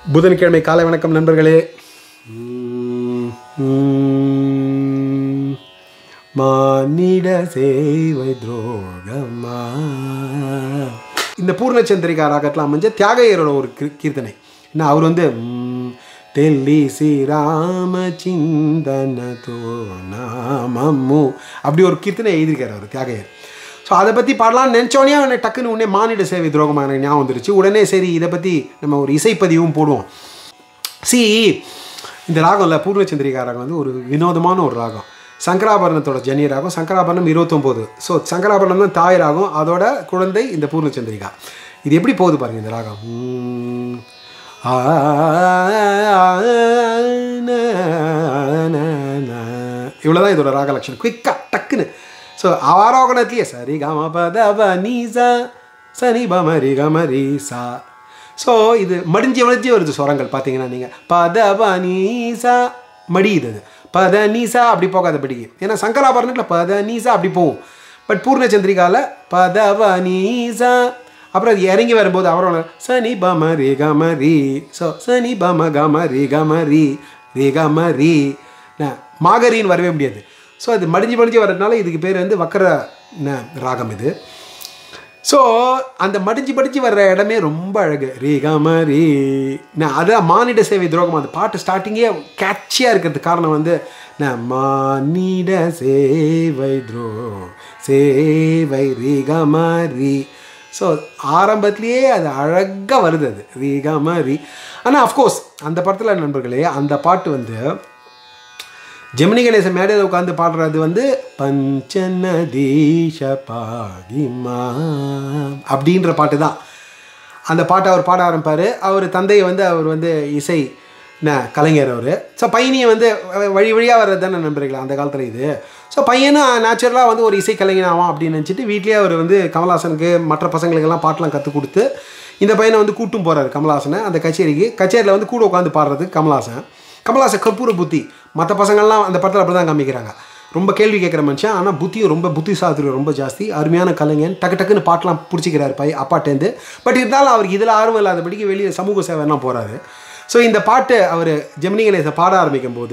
புதன்கிழமை காலை வணக்கம் நண்பர்களே உம், உம், மானிட சேவை துரோகமா இந்த பூர்ணச்சந்திரிகா ராகத்தில் அமைஞ்ச தியாகையரோட ஒரு கீ- கீர்த்தனை என்ன அவர் வந்து உம், தெல்லி ஸ்ரீராம சிந்தனதோ நாமம்மு அப்படி ஒரு கீர்த்தனை எழுதியிருக்காரு அவர் தியாகையர் ஸோ அதை பற்றி பாடலாம்னு நினச்சோடனே அவனை டக்குன்னு உடனே மானிட சேவை துரோகமாக எனக்கு ஞாபகம் வந்துருச்சு உடனே சரி இதை பற்றி நம்ம ஒரு இசைப்பதிவும் போடுவோம் சி இந்த ராகம்ல பூர்ணச்சந்திரிகா ராகம் வந்து ஒரு வினோதமான ஒரு ராகம் சங்கராபரணத்தோட ஜனிய ராகம் சங்கராபரணம் இருபத்தொம்போது ஸோ சங்கராபரணம் தான் தாய் ராகம் அதோட குழந்தை இந்த பூர்ணச்சந்திரிகா இது எப்படி போகுது பாருங்க இந்த ராகம் உம். ஆ, நா, நா, நா. இவ்வளோதான் இதோட ராக லட்சணம் குயிக்காக டக்குன்னு ஸோ ஆரோகணத்துலேயே சரி கம பத ப நீசா சனி பமரி கமரி சா ஸோ இது மடிஞ்சு மடிஞ்சு வருது ஸ்வரங்கள் பார்த்தீங்கன்னா நீங்கள் பத ப நீசா மடியுது அது பத நீசா அப்படி போகாத படிக்கு ஏன்னா சங்கராபரணத்தில் பத நீசா அப்படி போகும் பட் பூர்ணச்சந்திரிகாவில் பத ப நீசா அப்புறம் அது இறங்கி வரும்போது அவரோட சனி பம ரே கம ரீ ஸோ சனி பம கம ரே கம ரீ ரே கம ரீ ந, மாகரின்னு வரவே முடியாது ஸோ அது மடிஞ்சு மடிஞ்சு வர்றதுனால இதுக்கு பேர் வந்து வக்கர ந, ராகம் இது ஸோ அந்த மடிஞ்சு மடிஞ்சு வர்ற இடமே ரொம்ப அழகு ரீ கம ரீ நான் அதான் மானிட சேவை துரோகம் அந்த பாட்டு ஸ்டார்டிங்கே கேட்சியாக இருக்கிறதுக்கு காரணம் வந்து நான் மானிட சேவை துரோ சேவை ரீ கம ரீ ஸோ ஆரம்பத்திலேயே அது அழகாக வருது அது ரீ கம ரீ ஆனால் அஃப்கோர்ஸ் அந்த படத்தில் நண்பர்களே அந்த பாட்டு வந்து ஜெமினி கணேசன் மேடையில் உட்காந்து பாடுறது வந்து பஞ்சநதீஷ பாகிமா அப்படின்ற பாட்டு தான் அந்த பாட்டை அவர் பாட ஆரம்பிப்பார் அவர் தந்தையை வந்து அவர் வந்து இசை ந கலைஞர் அவர் ஸோ பையனையை வந்து அஹ், வழி வழியாக வர்றது தானே நண்பர்களே அந்த காலத்தில் இது ஸோ பையனும் நேச்சுரலாக வந்து ஒரு இசை கலைஞன் ஆவான் அப்படின்னு நினச்சிட்டு வீட்லேயே அவர் வந்து கமல்ஹாசனுக்கு மற்ற பசங்களுக்கெல்லாம் பாட்டெலாம் கற்றுக் கொடுத்து இந்த பையனை வந்து கூட்டும் போகிறாரு கமல்ஹாசனை அந்த கச்சேரிக்கு கச்சேரியில் வந்து கூட உட்காந்து பாடுறதுக்கு கமல்ஹாசன் கமல்ஹாசன் கற்பூர புத்தி மற்ற பசங்கள்லாம் அந்த படத்தில் அப்படி தான் காமிக்கிறாங்க ரொம்ப கேள்வி கேட்குற மனுஷன் ஆனால் புத்தியும் ரொம்ப புத்தி சாதுரியம் ரொம்ப ஜாஸ்தி அருமையான கலைஞன் டக்கு டக்குன்னு பாட்டெலாம் பிடிச்சிக்கிறாரு பை அப்பாட்டேருந்து பட் இருந்தாலும் அவருக்கு இதில் ஆர்வம் இல்லாதபடிக்கு வெளியே சமூக சேவைலாம் போகிறாரு ஸோ இந்த பாட்டு அவர் ஜெமினி கணேசன் பாட ஆரம்பிக்கும் போது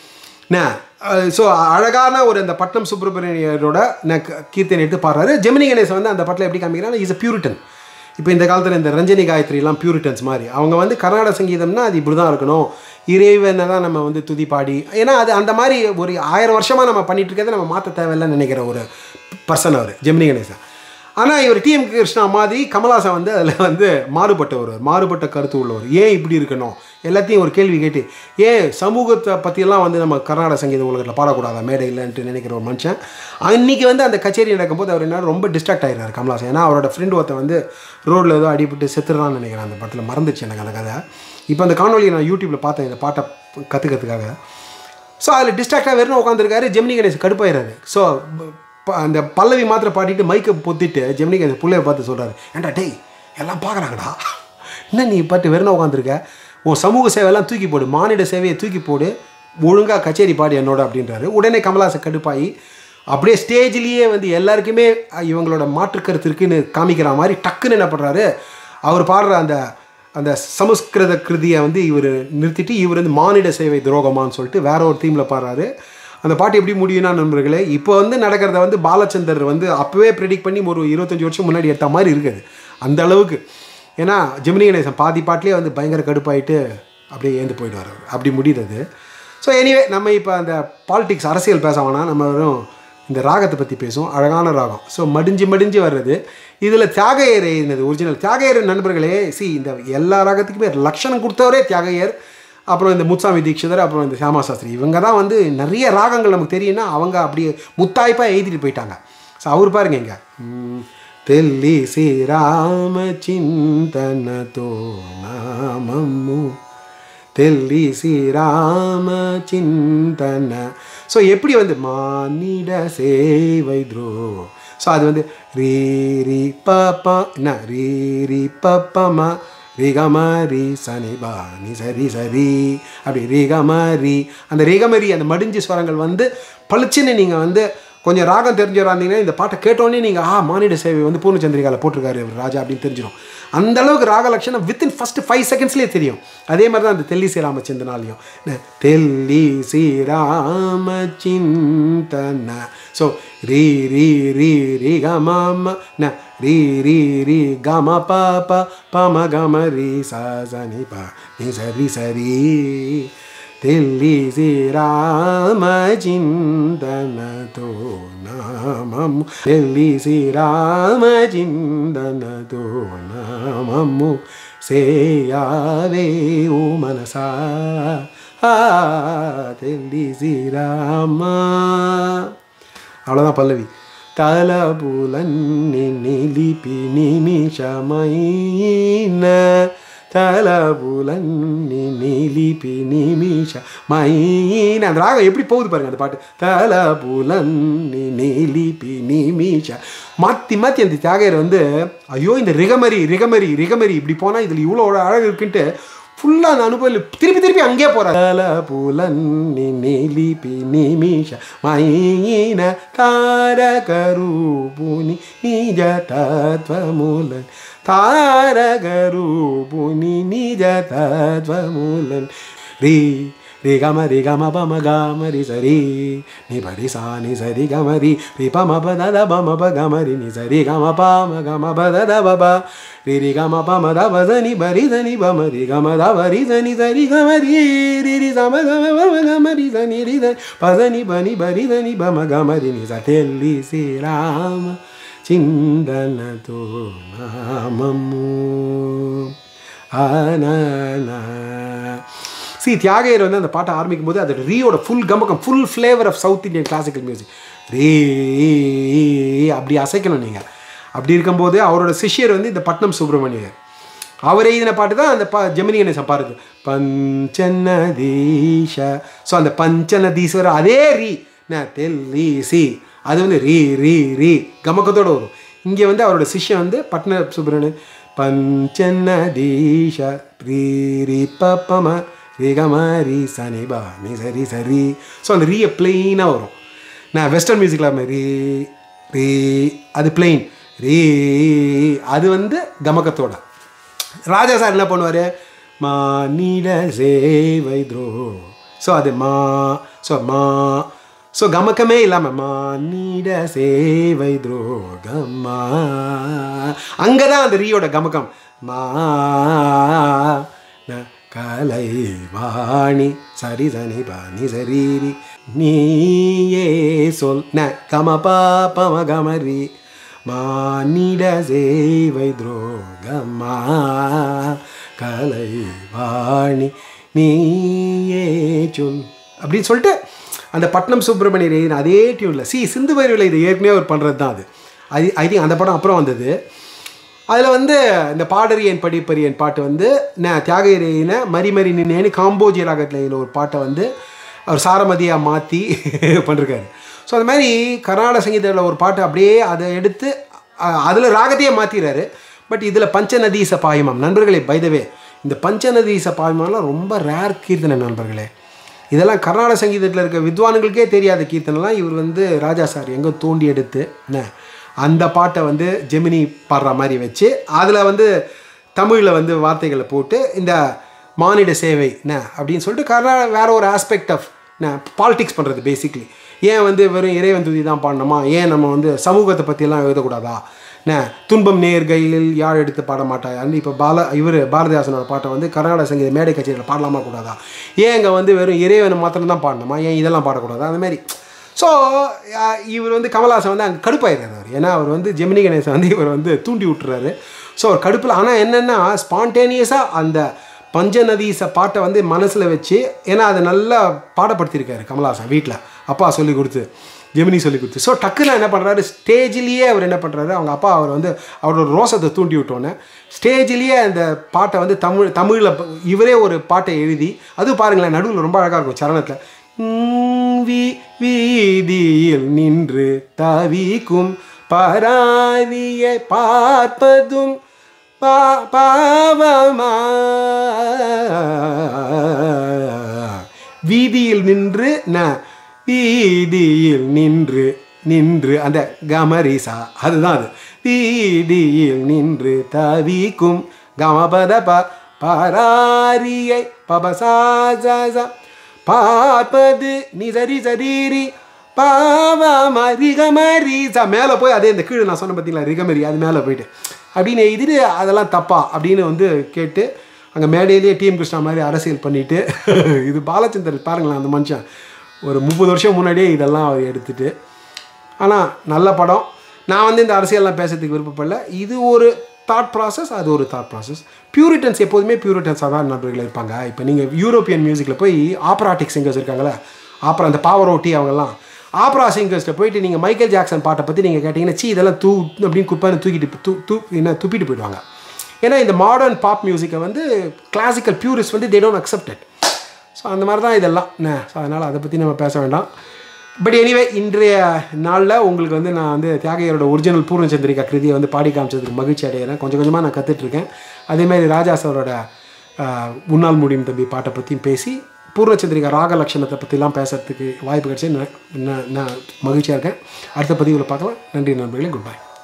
ஸோ அழகான ஒரு இந்த பட்னம் சுப்பிரமணியரோட ந க- கீர்த்தனை எடுத்து பாடுறாரு ஜெமினி கணேசன் வந்து அந்த பாட்டில் எப்படி காமிக்கிறாங்க இஸ் a பியூரிட்டன் இப்போ இந்த காலத்தில் இந்த ரஞ்சனி காயத்ரிலாம் பியூரிட்டன்ஸ் மாதிரி அவங்க வந்து கர்நாடக சங்கீதம்னா அது இப்படி தான் இருக்கணும் இறைவனை தான் நம்ம வந்து துதி பாடி ஏன்னா அது அந்த மாதிரி ஒரு ஆயிரம் வருஷமாக நம்ம பண்ணிட்டு இருக்கிறத நம்ம மாற்ற தேவையில்லைன்னு நினைக்கிற ஒரு பர்சன் அவர் ஜெமினி கணேசன் ஆனால் இவர் டிஎம் கிருஷ்ணா மாதிரி கமல்ஹாசன் வந்து அதில் வந்து மாறுபட்டவர் மாறுபட்ட கருத்து உள்ளவர் ஏன் இப்படி இருக்கணும் எல்லாத்தையும் ஒரு கேள்வி கேட்டு ஏன் சமூகத்தை பற்றியெல்லாம் வந்து நம்ம கர்நாடக சங்கீத உலகத்தில் பாடக்கூடாதா மேடை இல்லைன்ட்டு நினைக்கிற ஒரு மனுஷன் அன்றைக்கி வந்து அந்த கச்சேரி நடக்கும்போது அவர் என்ன ரொம்ப டிஸ்ட்ராக்ட் ஆகிறார் கமல்ஹாசன் ஏன்னா அவரோட ஃப்ரெண்ட் ஒருத்தன் வந்து ரோட்டில் ஏதோ அடிபட்டு செத்துறான்னு நினைக்கிறேன் அந்த படத்தில் மறந்துச்சு எனக்கு அந்த கதை இப்போ அந்த காணொலியை நான் யூடியூப்பில் பார்த்தேன் இந்த பாட்டை கற்றுக்கிறதுக்காக ஸோ அதில் டிஸ்ட்ராக்டாக வெறும் உட்காந்துருக்காரு ஜெமினி கணேசன் கடுப்பாயிறாரு ஸோ அந்த பல்லவி மாத்திரை பாடிட்டு மைக்கை பொத்திட்டு ஜெமினி கணேசன் பிள்ளைய பார்த்து சொல்கிறாரு ஏன்டா டேய் எல்லாம் பார்க்குறாங்கடா என்ன நீ பாட்டு வெறும் உட்காந்துருக்க உன் சமூக சேவையெல்லாம் தூக்கி போடு மானிட சேவையை தூக்கி போடு ஒழுங்காக கச்சேரி பாடு என்னோட அப்படின்றாரு உடனே கமலாசன் கடுப்பாகி அப்படியே ஸ்டேஜ்லேயே வந்து எல்லாருக்குமே அஹ், இவங்களோட மாற்று கருத்து இருக்குன்னு காமிக்கிற மாதிரி டக்குன்னு என்ன பண்ணுறாரு அவர் பாடுற அந்த அந்த சமஸ்கிருத கிருதியை வந்து இவர் நிறுத்திட்டு இவர் வந்து மானிட சேவை துரோகமான்னு சொல்லிட்டு வேற ஒரு தீமில் பாடுறாரு அந்த பாட்டு எப்படி முடியும்னா நண்பர்களே இப்போ வந்து நடக்கிறத வந்து பாலச்சந்தர் வந்து அப்போவே ப்ரெடிக்ட் பண்ணி ஒரு இருபத்தஞ்சி வருஷம் முன்னாடி எடுத்த மாதிரி இருக்குது அந்த அளவுக்கு ஏன்னா ஜெமினி கணேசன் பாதி பாட்டிலே வந்து பயங்கர கடுப்பாயிட்டு அப்படியே ஏந்து போயிடுவார் அவர் அப்படி முடியுது ஸோ எனிவே நம்ம இப்போ அந்த பாலிடிக்ஸ் அரசியல் பேச வேணாம் நம்ம வெறும் இந்த ராகத்தை பற்றி பேசுவோம் அழகான ராகம் ஸோ மடிஞ்சு மடிஞ்சு வர்றது இதில் தியாகையர் எழுதினது ஒரிஜினல் தியாகையர் நண்பர்களே சி இந்த எல்லா ராகத்துக்குமே லட்சணம் கொடுத்தவரே தியாகையர் அப்புறம் இந்த முத்சாமி தீட்சிதர் அப்புறம் இந்த சியாமா சாஸ்திரி இவங்க தான் வந்து நிறைய ராகங்கள் நமக்கு தெரியும்னா அவங்க அப்படியே முத்தாய்ப்பாக எழுதிட்டு போயிட்டாங்க ஸோ அவர் பாருங்க இங்க ம், தெல்லி శ్రీరామ చింతనతో నామము தெல்லி శ్రీరామ చింతన ஸோ எப்படி வந்து மானிட சேவை த்ரோ ஸோ அது வந்து ரீ ரீ பப்பா என்ன ரீ ரீ பப்பமா ரிகமரி சனி பா நீ சரி சரி அப்படி ரிகமரி அந்த ரிகமரி அந்த மடிஞ்சு ஸ்வரங்கள் வந்து பளிச்சுன்னு நீங்கள் வந்து கொஞ்சம் ராகம் தெரிஞ்சவராக இருந்தீங்கன்னா இந்த பாட்டை கேட்டோன்னே நீங்கள் ஆ மானிட சேவை வந்து பூர்ணச்சந்திரிகாவில் போட்டிருக்காரு இவர் ராஜா அப்படின்னு தெரிஞ்சிடும் அந்த அளவுக்கு ராக லட்சணம் வித்தின் ஃபஸ்ட்டு ஃபைவ் செகண்ட்ஸ்லேயே தெரியும் அதே மாதிரி தான் அந்த தெல்லி ஸ்ரீராமச்சந்திரனாலையும் ந, தெல்லி ஸ்ரீராமச்சிந்தன ஸோ ரீ ரீ ரீ ரீ கம ந ரீ ரீ ரீ கம ப ப பம கம ரீ ச ச நி ப நி சரி சரி தெல்லி శ్రీరామచిందనతో నామము తెల్లి శ్రీరామచిందనతో నామము సేయావే ఓ మనసా ఆ, తెల్లి శ్రీరామ அவ்வளோதான் பல்லவி தலபுலன்னி நிலிபி நிமிஷமைன தலபுலன்னி நிலிபி நிமிஷ மைன அந்த ராகம் எப்படி போகுது பாருங்க அந்த பாட்டு தலபுலன்னி நிலிபி நிமிஷ மாற்றி மாற்றி அந்த தியாகையர் வந்து ஐயோ இந்த ரிகமரி ரிகமரி ரிகமரி இப்படி போனால் இதில் இவ்வளோ அழகு இருக்குன்ட்டு ஃபுல்லாக அந்த அனுபவம் திருப்பி திருப்பி அங்கேயே போகிறார் புலன்னி நிலிபி நிமிஷ மைன தாரகரூபுனி நிஜ தத்வமூலன் தாரகரூபுனி நிஜ தத்வமூலன் ரீ ரி கம ரி கம பம கம ரி சரி நி படி சா நி சரி கம ரி ரி பம ப த த பம ப கம ரி நி சரி கம ப ம கம ப த த ப ப ரி ரி கம ப ம த ப த நி ப ரி த நி ப ம ரி கம த ப ரி த நி சரி கம ரி ரி ரி ச ம கம ப ம கம ரி த நி ரி த ப த நி ப நி ப ரி த நி ப ம கம ரி நி ச தெல்லி శ్రీరామ చిందనతో నామము ஆனா சி தியாகையர் வந்து அந்த பாட்டை ஆரம்பிக்கும் போது அதோட ரீயோட ஃபுல் கமக்கம் full flavour of south Indian classical music ரீ அப்படி அசைக்கணும் நீங்கள் அப்படி இருக்கும்போது அவரோட சிஷ்யர் வந்து இந்த பட்னம் சுப்பிரமணியர் அவர் எழுதின பாட்டு தான் அந்த ப ஜெமினி கணேசன் பாருது பஞ்சநதீஷ ஸோ அந்த பஞ்சநதீஸ்வர அதே ரீ நான் தெல்லி சி அது வந்து ரீ ரீ ரீ கமக்கத்தோடு வரும் இங்கே வந்து அவரோட சிஷ்யன் வந்து பட்ன சுப்பிரமணியன் பஞ்சநதீஷ ரீ ரீ பப்பம ரீ கம ரீ சனி பா நீ சரி சரி ஸோ அந்த ரீயை பிளெயினாக வரும் நான் வெஸ்டர்ன் மியூசிக்கில் மாதிரி ரீ அது பிளெயின் ரீ அது வந்து கமக்கத்தோட ராஜா சார் என்ன பண்ணுவார் மா நீட சேவை த்ரோ ஸோ அது மா ஸோ மா ஸோ கமக்கமே இல்லாமல் மா நீட சேவை துரோகம்மா அங்கே தான் அந்த ரீயோட கமக்கம் மா ந கலை வாணி சரி சனி பாணி சரீரி நீயே சொல் ந கம பாபம கமரி மானிட சேவை துரோகம்மா கலை வாணி நீயே சொல் அப்படின்னு சொல்லிட்டு அந்த பட்னம் சுப்பிரமணியர் எழுதின அதே டியூனில் சி சிந்து பைரவில் இது ஏற்கனவே அவர் பண்ணுறது தான் அது அது ஐ திங்க் அந்த படம் அப்புறம் வந்தது அதில் வந்து இந்த பாடரியன் படிப்பரியன் பாட்டு வந்து நான் தியாகர் எழுதின மரி மரி நின்னேன்னு காம்போஜி ராகத்தில் எழுதின ஒரு பாட்டை வந்து அவர் சாரமதியாக மாற்றி பண்ணிருக்காரு ஸோ அந்த மாதிரி கர்நாடக சங்கீதத்தில் ஒரு பாட்டு அப்படியே அதை எடுத்து அதில் ராகத்தையே மாற்றிடுறாரு பட் இதில் பஞ்சநதீச பாயமம் நண்பர்களே பைதவே இந்த பஞ்சநதீச பாயமம்லாம் ரொம்ப ரேர் கீர்த்தனை நண்பர்களே இதெல்லாம் கர்நாடக சங்கீதத்தில் இருக்க வித்வான்களுக்கே தெரியாத கீர்த்தனைலாம் இவர் வந்து ராஜா சார் எங்கே தோண்டி எடுத்து என்ன அந்த பாட்டை வந்து ஜெமினி பாடுற மாதிரி வச்சு அதில் வந்து தமிழில் வந்து வார்த்தைகளை போட்டு இந்த மானிட சேவை என்ன அப்படின்னு சொல்லிட்டு கர்நாடகா வேற ஒரு ஆஸ்பெக்ட் ஆஃப் என்ன பாலிடிக்ஸ் பண்ணுறது பேசிக்லி ஏன் வந்து வெறும் இறைவன் துதி தான் பாடணுமா ஏன் நம்ம வந்து சமூகத்தை பற்றியெல்லாம் எழுதக்கூடாதா என்ன துன்பம் நேர்கையில் யாழ் எடுத்து பாட மாட்டாய் அண்ட் இப்போ பால இவர் பாரதிதாசனோட பாட்டை வந்து கர்நாடக சங்கீத மேடை கச்சேரியில் பாடலாமா கூடாதா ஏன் இங்கே வந்து வெறும் இறைவனை மாத்திரம் தான் பாடணுமா ஏன் இதெல்லாம் பாடக்கூடாதா அந்த மாதிரி ஸோ இவர் வந்து கமல்ஹாசன் வந்து அங்கே கடுப்பாயிடுறாரு அவர் ஏன்னா அவர் வந்து ஜெமினி கணேசன் வந்து இவர் வந்து தூண்டி விட்டுறாரு ஸோ அவர் கடுப்பில் ஆனால் என்னென்னா ஸ்பான்டேனியஸாக அந்த பஞ்சநதீச பாட்டை வந்து மனசில் வச்சு ஏன்னா அதை நல்லா பாடப்படுத்தியிருக்காரு கமல்ஹாசன் வீட்டில் அப்பா சொல்லி கொடுத்து ஜெமினி சொல்லி கொடுத்து ஸோ டக்குன்னு என்ன பண்ணுறாரு ஸ்டேஜ்லேயே அவர் என்ன பண்ணுறாரு அவங்க அப்பா அவர் வந்து அவரோட ரோசத்தை தூண்டி விட்டோன்னே ஸ்டேஜ்லேயே அந்த பாட்டை வந்து தமிழ் தமிழில் இவரே ஒரு பாட்டை எழுதி அது பாருங்களேன் நடுவில் ரொம்ப அழகாக இருக்கும் சரணத்தில் வீ வீதியில் நின்று தவிக்கும் பராதியை பார்ப்பதும் பா பாவமா வீதியில் நின்று ந வீதியில் நின்று நின்று அந்த கமரிசா அதுதான் அது வீதியில் நின்று தவிக்கும் கமபத ப பராரியை பபசாசா பார்ப்பது நிசரி சரீரி பாவமா ரிகமரி சா மேலே போய் அதே இந்த கீழே நான் சொன்ன பார்த்தீங்களா ரிகமரி அது மேலே போயிட்டு அப்படின்னு எழுதிட்டு அதெல்லாம் தப்பா அப்படின்னு வந்து கேட்டு அங்கே மேடையிலேயே டிஎம் கிருஷ்ணா மாதிரி அரசியல் பண்ணிட்டு இது பாலச்சந்தர் பாருங்களேன் அந்த மனுஷன் ஒரு முப்பது வருஷம் முன்னாடியே இதெல்லாம் அவர் எடுத்துட்டு ஆனால் நல்ல படம் நான் வந்து இந்த அரசியல்லாம் பேசுறதுக்கு விருப்பப்படல இது ஒரு தாட் ப்ராசஸ் அது ஒரு தாட் ப்ராசஸ் பியூரிட்டன்ஸ் எப்போதுமே பியூரிட்டன்ஸாக தான் நண்பர்கள் இருப்பாங்க இப்போ நீங்கள் யூரோப்பியன் மியூசிக்கில் போய் ஆப்ராட்டிக் சிங்கர்ஸ் இருக்காங்களே ஆப்ரா அந்த பாவரோட்டி அவங்கெல்லாம் ஆப்ரா சிங்கர்ஸ்ட்டு போயிட்டு நீங்கள் மைக்கேல் ஜாக்சன் பாட்டை பற்றி நீங்கள் கேட்டிங்கன்னா சி இதெல்லாம் தூ அப்படின்னு குப்பான்னு தூக்கிட்டு தூ தூ என்ன துப்பிட்டு போயிடுவாங்க ஏன்னா இந்த மாடர்ன் பாப் மியூசிக்கை வந்து கிளாசிக்கல் பியூரிஸ்ட் வந்து they don't accept it so அந்த மாதிரி தான் இதெல்லாம் என்ன ஸோ அதனால் அதை பற்றி நம்ம பேச வேண்டாம் பட் எனிவே இன்றைய நாளில் உங்களுக்கு வந்து நான் வந்து தியாகையரோட ஒரிஜினல் பூர்ணச்சந்திரிகா கிருதியை வந்து பாடி காமிச்சதுக்கு மகிழ்ச்சி அடைகிறேன் கொஞ்சம் கொஞ்சமாக நான் கற்றுட்ருக்கேன் அதேமாதிரி ராஜா சாரோட ஆஹ், உன்னால் முடியும் தம்பி பாட்டை பற்றியும் பேசி பூர்ணச்சந்திரிகா ராக லட்சணத்தை பற்றிலாம் பேசுறதுக்கு வாய்ப்பு கிடைச்சி நான் நான் நான் மகிழ்ச்சியாக இருக்கேன் அடுத்த பதிவில் பார்க்கலாம் நன்றி நண்பர்களே குட் பை